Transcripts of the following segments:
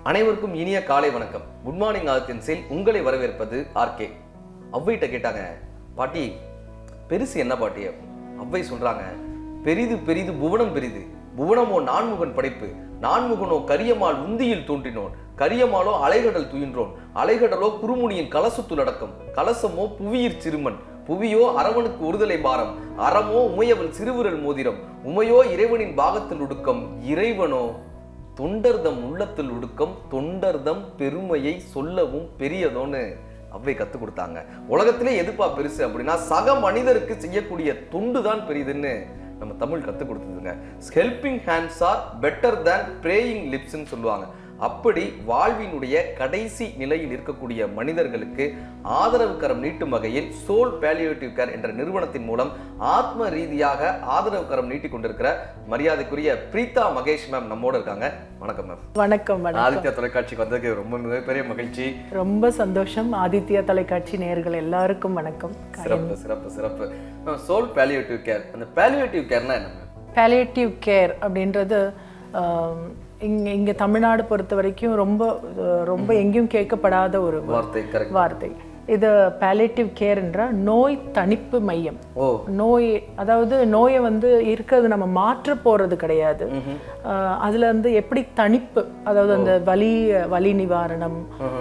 அனைவருக்கும் இனிய காலை வணக்கம் குட் மார்னிங் ஆதித்யன் சேல் உங்களை வரவேற்பது ஆர்கே அவ்வைகிட்ட கேட்டாங்க பாட்டி பெருசு என்ன பாட்டி அவ்வை சொல்றாங்க பெரிது பெரிது புவனம் பெரிது புவனமோ நான்முகன் படைப்பு நான்முகனோ கரியமால் உந்தியில் தோன்றினோன் கரியமாலோ அலைகடல் துயின்றோன் அலைகடலோ குறுமுனியின் கலசத்துள் அடக்கம் கலசமோ புவியிற் சிறுமன் புவியோ அரவனுக்கு ஒருதலை பாரம் அறமோ உமையவன் சிறுவிரல் மோதிரம் உமையோ இறைவனின் பாகத்தில் ஒடுக்கம் இறைவனோ தொண்டர்தம் உள்ளத்தில் ஒடுக்கம் தொண்டர்தம் பெருமையை சொல்லவும் பெரியதோன்னு அவ்வை கத்து கொடுத்தாங்க உலகத்திலே எதுப்பா பெருசு அப்படின்னா சக மனிதருக்கு செய்யக்கூடிய தொண்டு தான் பெரியதுன்னு நம்ம தமிழ் கத்து கொடுத்ததுங்க helping hands are better than praying லிப்ஸ்ன்னு சொல்லுவாங்க அப்படி வாழ்வினுடைய கடைசி நிலையில் இருக்கக்கூடிய மனிதர்களுக்கு ஆதரவு கரம் நீட்டும் வகையில் சோல் பேலியேட்டிவ் கேர் என்ற நிறுவனத்தின் மூலம் ஆத்ம ரீதியாக ஆதரவு கரம் நீட்டிக் கொண்டிருக்கிற மரியாதைக்குரிய பிரீதா மகேஷ் மேம் நம்மோட இருக்காங்க வணக்கம் மேம் வணக்கம் வணக்கம் ஆதித்யா தொலைக்காட்சிக்கு வந்ததுக்கு ரொம்ப மிகப்பெரிய மகிழ்ச்சி ரொம்ப சந்தோஷம் ஆதித்யா தொலைக்காட்சி நேயர்கள் எல்லாருக்கும் வணக்கம் சிறப்பு சிறப்பு சிறப்பு சோல் பேலியேட்டிவ் கேர் அந்த பேலியேட்டிவ் கேர்னா என்ன மேம் பேலியேட்டிவ் கேர் அப்படின்றது ஆம், இங்க இங்க தமிழ்நாடு பொறுத்த வரைக்கும் ரொம்ப அஹ், ரொம்ப எங்கேயும் கேட்கப்படாத ஒரு வார்த்தை கரெக்ட் வார்த்தை இது பேலியேட்டிவ் கேர் என்ற நோய் தணிப்பு மையம் ஓ நோய் அதாவது நோயை வந்து இருக்கிறது நம்ம மாற்ற போறது கிடையாது ஆஹ் அதுல வந்து எப்படி தணிப்பு அதாவது அந்த வலி வலி நிவாரணம்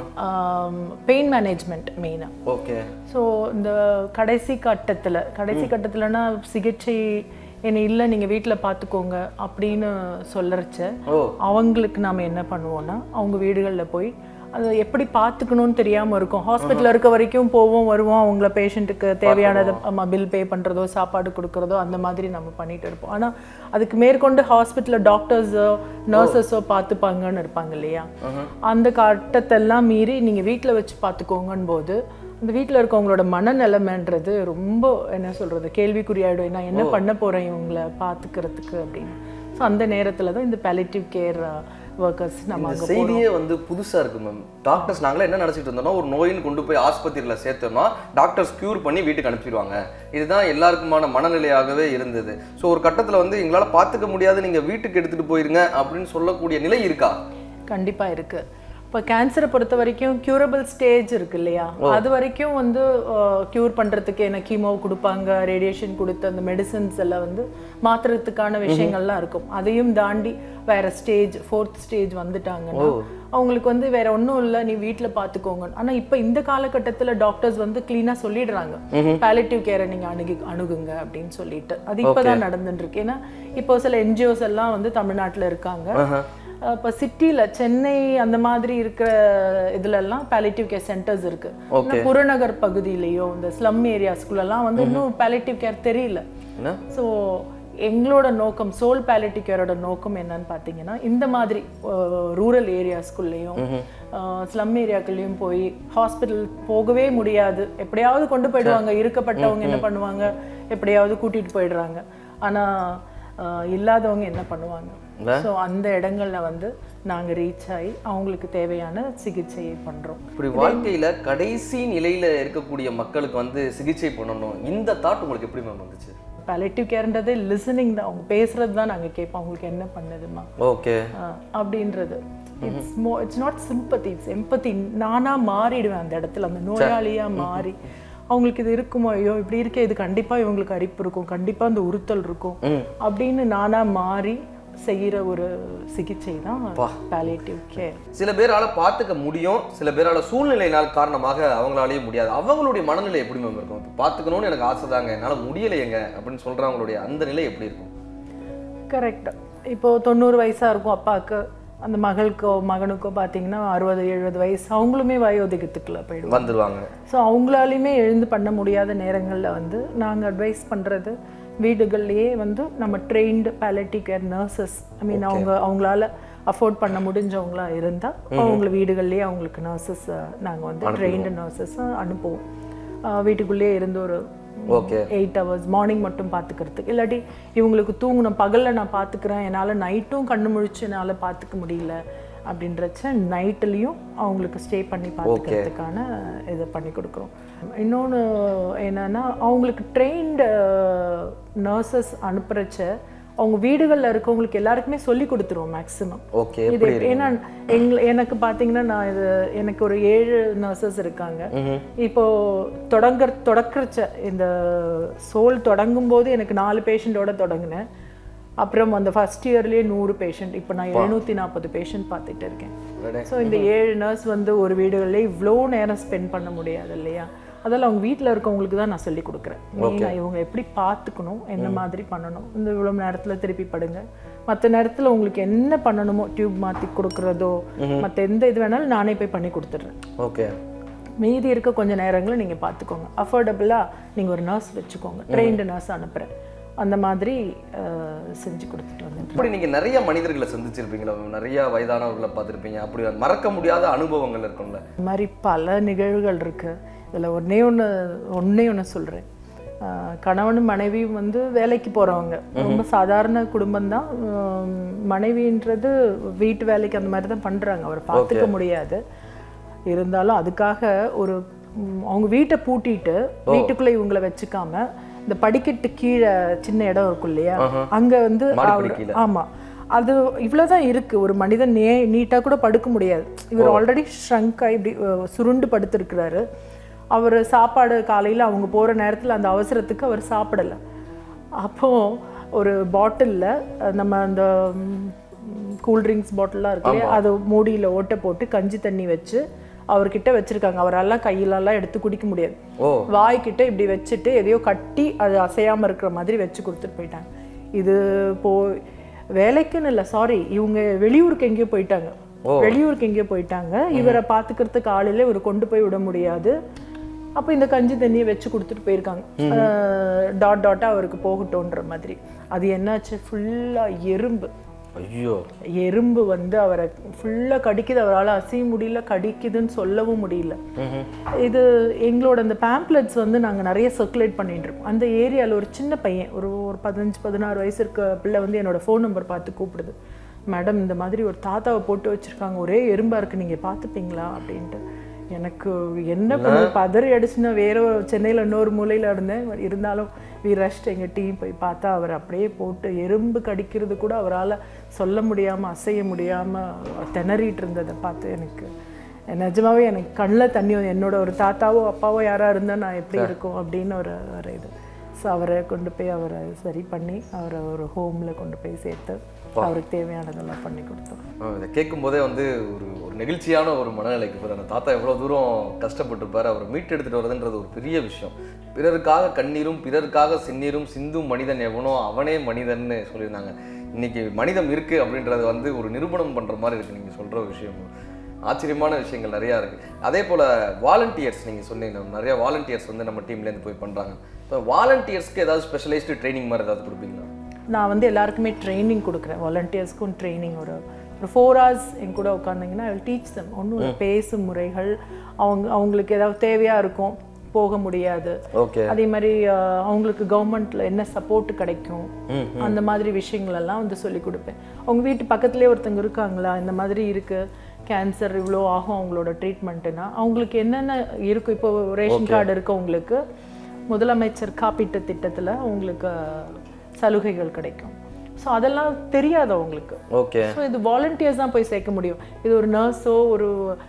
பெயின் மேனேஜ்மெண்ட் மெயினா ஓகே ஸோ இந்த கடைசி கட்டத்துல கடைசி கட்டத்துலனா சிகிச்சை என்ன இல்லை நீங்க வீட்ல பார்த்துக்கோங்க அப்படின்னு சொல்லறச்ச ஓ அவங்களுக்கு நாம என்ன பண்ணுவோம்னா அவங்க வீடுகள்ல போய் அதை எப்படி பார்த்துக்கணும்னு தெரியாம இருக்கும் ஹாஸ்பிட்டல் இருக்க வரைக்கும் போவோம் வருவோம் அவங்கள பேஷண்ட்டுக்கு தேவையானது பில் பே பண்றதோ சாப்பாடு கொடுக்கறதோ அந்த மாதிரி நம்ம பண்ணிட்டு இருப்போம் ஆனா அதுக்கு மேற்கொண்டு ஹாஸ்பிட்டலில் டாக்டர்ஸோ நர்சஸோ பார்த்துப்பாங்கன்னு இருப்பாங்க இல்லையா அந்த கட்டத்தெல்லாம் மீறி நீங்க வீட்ல வச்சு பார்த்துக்கோங்கன்னு போது அந்த வீட்ல இருக்கவங்களோட மனநிலைமைன்றது ரொம்ப என்ன சொல்றது கேள்விக்குறியாயிடும் நான் என்ன பண்ண போறேன் இவங்களை பார்த்துக்கிறதுக்கு அப்படின்னு ஸோ அந்த நேரத்துல தான் இந்த palliative கேர் ஒர்க்கர்ஸ் நம்ம இந்த அங்க செய்தியே வந்து புதுசா இருக்கு மேம் டாக்டர்ஸ் நாங்களே என்ன நினைச்சிட்டு இருந்தோம்னா ஒரு நோயின்னு கொண்டு போய் ஆஸ்பத்திரியில சேர்த்தோம்னா டாக்டர்ஸ் கியூர் பண்ணி வீட்டுக்கு அனுப்பிடுவாங்க இதுதான் எல்லாருக்குமான மனநிலையாகவே இருந்தது ஸோ ஒரு கட்டத்துல வந்து எங்களால பார்த்துக்க முடியாது நீங்க வீட்டுக்கு எடுத்துட்டு போயிருங்க அப்படின்னு சொல்லக்கூடிய நிலை இருக்கா கண்டிப்பா இருக்கு இப்போ கேன்சரை பொறுத்த வரைக்கும் கியூரபிள் ஸ்டேஜ் இருக்கு இல்லையா அது வரைக்கும் வந்து க்யூர் பண்றதுக்கு என்ன கீமோ கொடுப்பாங்க ரேடியேஷன் கொடுத்து அந்த மெடிசின்ஸ் எல்லாம் வந்து மாத்துறதுக்கான விஷயங்கள்லாம் இருக்கும் அதையும் தாண்டி வேற ஸ்டேஜ் ஃபோர்த் ஸ்டேஜ் வந்துட்டாங்கன்னா அவங்களுக்கு வந்து வேற ஒன்றும் இல்லை நீ வீட்டில் பார்த்துக்கோங்க ஆனா இப்போ இந்த காலகட்டத்துல டாக்டர்ஸ் வந்து க்ளீனாக சொல்லிடுறாங்க பேலிட்டிவ் கேரை நீங்க அணுகி அணுகுங்க அப்படின்னு சொல்லிட்டு அது இப்போதான் நடந்துட்டு இருக்கு ஏன்னா இப்போ சில என்ஜிஓஸ் எல்லாம் வந்து தமிழ்நாட்டுல இருக்காங்க இப்போ சிட்டியில் சென்னை அந்த மாதிரி இருக்கிற இதுல எல்லாம் பேலிட்டிவ் கேர் சென்டர்ஸ் இருக்கு ஆனா புறநகர் பகுதியிலயோ இந்த ஸ்லம் ஏரியாஸ்குள்ளெல்லாம் வந்து இன்னும் பேலிட்டிவ் கேர் தெரியல என்ன ஸோ எங்களோட நோக்கம் சோல் பேலிட்டிவ் கேரோட நோக்கம் என்னன்னு பார்த்தீங்கன்னா இந்த மாதிரி ரூரல் ஏரியாஸ்குள்ளேயும் ஸ்லம் ஏரியாக்குள்ளேயும் போய் ஹாஸ்பிட்டல் போகவே முடியாது எப்படியாவது கொண்டு போயிடுவாங்க இருக்கப்பட்டவங்க என்ன பண்ணுவாங்க எப்படியாவது கூட்டிட்டு போயிடுறாங்க ஆனா அஹ், இல்லாதவங்க என்ன பண்ணுவாங்க ஸோ அந்த இடங்கள்ல வந்து நாங்க ரீச் ஆகி அவங்களுக்கு தேவையான சிகிச்சையை பண்றோம் இப்படி வாழ்க்கையில கடைசி நிலையில இருக்கக்கூடிய மக்களுக்கு வந்து சிகிச்சை பண்ணணும் இந்த தாட் உங்களுக்கு எப்படி மேம் வந்துச்சு பேலிட்டிவ் கேர்ன்றது லிசனிங் தான் அவங்க பேசுறது தான் நாங்க கேட்போம் அவங்களுக்கு என்ன பண்ணுதுமா ஓகே ஆஹ் அப்படின்றது இட்ஸ் மோ it's not sympathy it's empathy நானா மாறிடுவேன் அந்த இடத்துல அந்த நோயாளியா மாறி அவங்களுக்கு இது இருக்குமோ ஐயோ இப்படி இருக்கே இது கண்டிப்பா இவங்களுக்கு அரிப்பு இருக்கும் கண்டிப்பா அந்த உறுத்தல் இருக்கும் அப்படின்னு நானா மாறி செய்யற ஒரு சிகிச்சை தான் பேலியேட்டிவ் கேர் சில பேரால பார்த்துக்க முடியும் சில பேரால சூழ்நிலையினால் காரணமாக அவங்களாலேயே முடியாது அவங்களுடைய மனநிலை எப்படி மேம் இருக்கும் இப்போ பார்த்துக்கணும்னு எனக்கு ஆசை தாங்க என்னால் முடியலையேங்க அப்படின்னு சொல்றவங்களுடைய அந்த நிலை எப்படி இருக்கும் கரெக்ட் இப்போ தொண்ணூறு வயசா இருக்கும் அப்பாவுக்கு அந்த மகளுக்கோ மகனுக்கோ பார்த்தீங்கன்னா அறுபது எழுபது வயசு அவங்களுமே வயோதிகத்துக்குள்ள போயிடுவாங்க வந்துருவாங்க ஸோ அவங்களாலையுமே எழுந்து பண்ண முடியாத நேரங்களில் வந்து நாங்கள் அட்வைஸ் பண்ணுறது வீடுகள்லேயே வந்து நம்ம trained palliative care nurses I mean அவங்க அவங்களால அஃபோர்ட் பண்ண முடிஞ்சவங்களா இருந்தால் அவங்கள வீடுகள்லேயே அவங்களுக்கு நர்சஸ் நாங்கள் வந்து ட்ரெயின்டு நர்சஸ் அனுப்புவோம் அஹ் வீட்டுக்குள்ளேயே இருந்து ஒரு ஓகே எயிட் ஹவர்ஸ் மார்னிங் மட்டும் பார்த்துக்கிறதுக்கு இல்லாட்டி இவங்களுக்கு தூங்கணும் பகலில் நான் பார்த்துக்கிறேன் என்னால் நைட்டும் கண்ணு முழிச்சு என்னால் பார்த்துக்க முடியல அப்படின்றச்ச நைட்லேயும் அவங்களுக்கு ஸ்டே பண்ணி பார்த்துக்கிறதுக்கான இதை பண்ணி கொடுக்குறோம் இன்னொன்று என்னன்னா அவங்களுக்கு ட்ரெயின்டு நர்சஸ் அனுப்புறச்ச அவங்க வீடுகளில் இருக்கவங்களுக்கு எல்லாருக்குமே சொல்லி கொடுத்துருவோம் மேக்ஸிமம் ஓகே இது எப்படி- ஏன்னா எங்க எனக்கு பார்த்தீங்கன்னா நான் இது எனக்கு ஒரு ஏழு நர்சஸ் இருக்காங்க இப்போ தொடங்க தொடக்கிறச்ச இந்த சோல் தொடங்கும் போது எனக்கு நாலு பேஷண்ட்டோட தொடங்கினேன் அப்புறம் அந்த ஃபர்ஸ்ட் இயர்லேயே நூறு பேஷண்ட் இப்போ நான் எழுநூற்றி நாற்பது பேஷண்ட் பார்த்துட்டு இருக்கேன் ஸோ இந்த ஏழு நர்ஸ் வந்து ஒரு வீடுகளில் இவ்வளோ நேரம் ஸ்பெண்ட் பண்ண முடியாது இல்லையா அதெல்லாம் அவங்க வீட்டில் இருக்கவங்களுக்கு தான் நான் சொல்லி கொடுக்குறேன் மெயினாக இவங்க எப்படி பார்த்துக்கணும் என்ன மாதிரி பண்ணணும் இந்த இவ்வளோ நேரத்தில் திருப்பி படுங்க மற்ற நேரத்தில் உங்களுக்கு என்ன பண்ணணுமோ டியூப் மாற்றி கொடுக்குறதோ மற்ற எந்த இது வேணாலும் நானே போய் பண்ணி கொடுத்துட்றேன் ஓகே மீதி இருக்க கொஞ்சம் நேரங்களை நீங்கள் பார்த்துக்கோங்க அஃபோர்டபுளாக நீங்கள் ஒரு நர்ஸ் வச்சுக்கோங்க ட்ரெயின்டு நர்ஸ் அனுப்புகிறேன் அந்த மாதிரி அஹ், செஞ்சு கொடுத்துட்டு வந்தேன் இப்படி நீங்க நிறைய மனிதர்களை சந்திச்சிருப்பீங்களா நிறைய வயதானவர்களை பார்த்திருப்பீங்க அப்படி மறக்க முடியாத அனுபவங்கள் இருக்கும்ல இந்த மாதிரி பல நிகழ்வுகள் இருக்கு இதில் ஒன்றே ஒன்று ஒன்றே ஒன்று சொல்கிறேன் கணவனும் மனைவியும் வந்து வேலைக்கு போகிறவங்க ரொம்ப சாதாரண குடும்பம்தான் ஆம், மனைவின்றது வீட்டு வேலைக்கு அந்த மாதிரி தான் பண்ணுறாங்க அவரை பார்த்துக்க முடியாது இருந்தாலும் அதுக்காக ஒரு ம், அவங்க வீட்டை பூட்டிட்டு வீட்டுக்குள்ளே இவங்கள வச்சுக்காம இந்த படிக்கட்டு கீழே சின்ன இடம் இருக்கும் இல்லையா அங்கே வந்து மாடிப்படி அவர்- கீழே. ஆமா அது இவ்வளவுதான் இருக்கு ஒரு மனிதன் நே நீட்டா கூட படுக்க முடியாது இவர் ஆல்ரெடி ஷ்ரங்க் ஆகி இப்படி அஹ், சுருண்டு படுத்திருக்கிறாரு அவர் சாப்பாடு காலையில அவங்க போற நேரத்துல அந்த அவசரத்துக்கு அவர் சாப்பிடல அப்போ ஒரு பாட்டில்ல நம்ம அந்த கூல்ட்ரிங்க்ஸ் பாட்டில்லாம் இருக்கு இல்லையா அது மூடியில ஓட்டை போட்டு கஞ்சி தண்ணி வச்சு அவர்கிட்ட வச்சிருக்காங்க அவரெல்லாம் கையிலலாம் எடுத்து குடிக்க முடியாது ஓ வாய்க்கிட்ட இப்படி வச்சுட்டு எதையோ கட்டி அது அசையாம இருக்கிற மாதிரி வச்சு கொடுத்துட்டு போயிட்டாங்க இது போ வேலைக்குன்னு இல்லை சாரி இவங்க வெளியூருக்கு எங்கேயோ போயிட்டாங்க வெளியூருக்கு எங்கேயோ போயிட்டாங்க இவரை பார்த்துக்கிறதுக்கு ஆளில் இவர் கொண்டு போய் விட முடியாது அப்போ இந்த கஞ்சி தண்ணியை வச்சு கொடுத்துட்டு போயிருக்காங்க டாட் டாட்டாக அவருக்கு போகட்டும்ன்ற மாதிரி அது என்னாச்சு ஃபுல்லாக எறும்பு ஐயோ எறும்பு வந்து அவரை ஃபுல்லாக கடிக்குது அவரால் அசைய முடியல கடிக்குதுன்னு சொல்லவும் முடியல இது எங்களோட அந்த பேம்ப்ளெட்ஸ் வந்து நாங்கள் நிறைய சர்க்குலேட் பண்ணிட்டு இருக்கோம் அந்த ஏரியாவில் ஒரு சின்ன பையன் ஒரு ஒரு பதினஞ்சு பதினாறு வயசு இருக்க பிள்ளை வந்து என்னோட ஃபோன் நம்பர் பார்த்து கூப்பிடுது மேடம் இந்த மாதிரி ஒரு தாத்தாவை போட்டு வச்சுருக்காங்க ஒரே எறும்பா இருக்கு நீங்கள் பார்த்துப்பீங்களா அப்படின்ட்டு எனக்கு என்ன பண்ண பதறி அடிச்சுன்னா வேற சென்னையில் இன்னொரு மூலையில் இருந்தேன் இருந்தாலும் வி ரஷ்ட் எங்கள் டீம் போய் பார்த்தா அவர் அப்படியே போட்டு எறும்பு கடிக்கிறது கூட அவரால் சொல்ல முடியாமல் அசைய முடியாமல் திணறிட்டு இருந்ததை பார்த்து எனக்கு நிஜமாவே எனக்கு கண்ணில் தண்ணி வந்து என்னோட ஒரு தாத்தாவோ அப்பாவோ யாராக இருந்தால் நான் எப்படி இருக்கும் அப்படின்னு ஒரு ஒரு இது ஸோ அவரை கொண்டு போய் அவரை சரி பண்ணி அவரை ஒரு ஹோமில் கொண்டு போய் சேர்த்து அவருக்கு தேவையானதெல்லாம் பண்ணி கொடுத்தோம் ஆ, இதை கேட்கும் போதே வந்து ஒரு ஒரு நெகிழ்ச்சியான ஒரு மனநிலைக்கு போகிற அந்த தாத்தா எவ்வளோ தூரம் கஷ்டப்பட்டிருப்பாரு அவரை மீட்டு எடுத்துட்டு வரதுன்றது ஒரு பெரிய விஷயம் பிறருக்காக கண்ணீரும் பிறருக்காக சின்னீரும் சிந்தும் மனிதன் எவனோ அவனே மனிதன்னு சொல்லியிருந்தாங்க இன்னைக்கு மனிதம் இருக்கு அப்படின்றது வந்து ஒரு நிரூபணம் பண்ற மாதிரி இருக்கு நீங்க சொல்ற விஷயம் ஆச்சரியமான விஷயங்கள் நிறையா இருக்கு அதே போல வாலண்டியர்ஸ் நீங்க சொன்னீங்க நிறைய வாலண்டியர்ஸ் வந்து நம்ம டீம்லேருந்து போய் பண்றாங்க இப்போ வாலண்டியர்ஸ்க்கு ஏதாவது ஸ்பெஷலைஸ்டு ட்ரைனிங் மாதிரி ஏதாவது கொடுப்பீங்களா நான் வந்து எல்லாருக்குமே ட்ரைனிங் கொடுக்குறேன் வாலண்டியர்ஸ்க்கும் ட்ரைனிங் ஒரு ஒரு ஃபோர் ஹவர்ஸ் என் கூட உட்காந்திங்கன்னா ஐ டீச் தம் ஒன்றும் பேசும் முறைகள் அவங்க அவங்களுக்கு ஏதாவது தேவையாக இருக்கும் போக முடியாது ஓகே அதே மாதிரி அஹ், அவங்களுக்கு கவர்மெண்ட்ல என்ன சப்போர்ட் கிடைக்கும் அந்த மாதிரி விஷயங்கள் எல்லாம் வந்து சொல்லி கொடுப்பேன் அவங்க வீட்டு பக்கத்துலேயே ஒருத்தங்க இருக்காங்களா இந்த மாதிரி இருக்கு கேன்சர் இவ்வளோ ஆகும் அவங்களோட ட்ரீட்மெண்ட்டுனா அவங்களுக்கு என்னென்ன இருக்கும் இப்போ ரேஷன் கார்டு இருக்கவங்களுக்கு முதலமைச்சர் காப்பீட்டு திட்டத்தில் அவங்களுக்கு சலுகைகள் கிடைக்கும் ஸோ அதெல்லாம் தெரியாது அவங்களுக்கு ஓகே ஸோ இது வாலண்டியர்ஸ் தான் போய் சேர்க்க முடியும் இது ஒரு நர்ஸோ ஒரு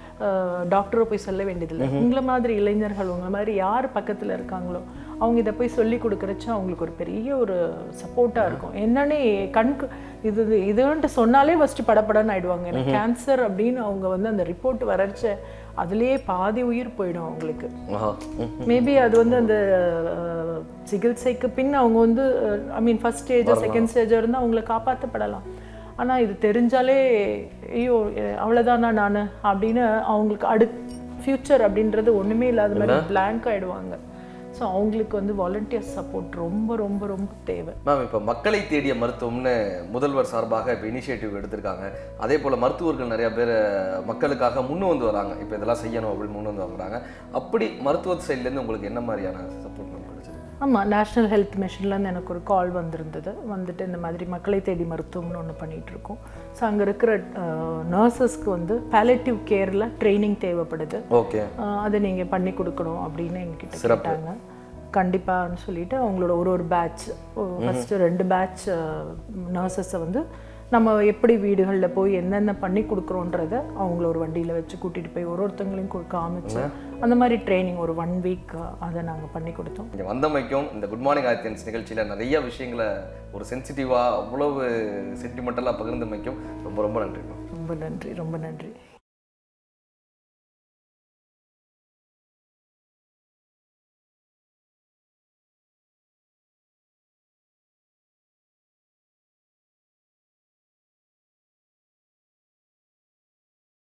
டாக்டரோ போய் சொல்ல வேண்டியதில்லை உங்களை மாதிரி இளைஞர்கள் உங்களை மாதிரி யார் பக்கத்தில் இருக்காங்களோ அவங்க இதை போய் சொல்லி கொடுக்குறச்ச அவங்களுக்கு ஒரு பெரிய ஒரு சப்போர்ட்டாக இருக்கும் என்னன்னே கண்கு இது இது இதுன்ட்டு சொன்னாலே ஃபஸ்ட்டு படப்படன்னு ஆயிடுவாங்க எனக்கு கேன்சர் அப்படின்னு அவங்க வந்து அந்த ரிப்போர்ட் வரச்ச அதுலேயே பாதி உயிர் போயிடும் அவங்களுக்கு ஆஹா ம். மேபி அது வந்து அந்த அஹ், சிகிச்சைக்கு பின் அவங்க வந்து ஐ மீன் ஃபர்ஸ்ட் ஸ்டேஜோ செகண்ட் ஸ்டேஜோ இருந்தால் அவங்கள காப்பாற்றப்படலாம் ஆனால் இது தெரிஞ்சாலே ஐயோ எ- அவ்வளோதானா நான் அப்படின்னு அவங்களுக்கு அடு ஃப்யூச்சர் அப்படின்றது ஒன்றுமே இல்லாத மாதிரி blank ஆயிடுவாங்க ஸோ அவங்களுக்கு வந்து வாலண்டியர் சப்போர்ட் ரொம்ப ரொம்ப ரொம்ப தேவை மேம் இப்போ மக்களை தேடிய மருத்துவம்னு முதல்வர் சார்பாக இப்போ இனிஷியேட்டிவ் எடுத்திருக்காங்க அதே போல் மருத்துவர்கள் நிறைய பேர் மக்களுக்காக முன்னு வந்து வராங்க இப்போ இதெல்லாம் செய்யணும் அப்படின்னு முன் வந்து வராங்க அப்படி மருத்துவ சைட்லேருந்து உங்களுக்கு என்ன மாதிரியான சப்போர்ட் மேம் கிடைச்சது ஆமாம் நேஷ்னல் ஹெல்த் மிஷன்லேருந்து எனக்கு ஒரு கால் வந்திருந்தது வந்துட்டு இந்த மாதிரி மக்களை தேடி மருத்துவம்னு ஒன்று பண்ணிட்டு இருக்கோம் ஸோ அங்கே இருக்கிற நர்சஸ்க்கு வந்து பேலட்டிவ் கேரில் ட்ரைனிங் தேவைப்படுது ஓகே ஆஹ் அதை நீங்கள் பண்ணி கொடுக்கணும் அப்படின்னு எங்ககிட்ட சிறப்பு. கேட்டாங்க கண்டிப்பான்னு சொல்லிட்டு அவங்களோட ஒரு ஒரு பேட்ச் ஃபஸ்ட்டு ரெண்டு பேட்ச் நர்சஸை வந்து நம்ம எப்படி வீடுகளில் போய் என்னென்ன பண்ணி கொடுக்குறோன்றத அவங்கள ஒரு வண்டியில் வச்சு கூட்டிகிட்டு போய் ஒரு ஒருத்தங்களையும் கு- காமிச்சு அந்த மாதிரி ட்ரைனிங் ஒரு ஒன் வீக் அதை நாங்கள் பண்ணி கொடுத்தோம் இங்கே வந்தமைக்கும் இந்த குட் மார்னிங் ஆதித்யன்ஸ் நிகழ்ச்சியில் நிறைய விஷயங்களை ஒரு சென்சிட்டிவாக அவ்வளவு சென்டிமெண்டலாக பகிர்ந்தமைக்கும் ரொம்ப ரொம்ப நன்றி ரொம்ப நன்றி ரொம்ப நன்றி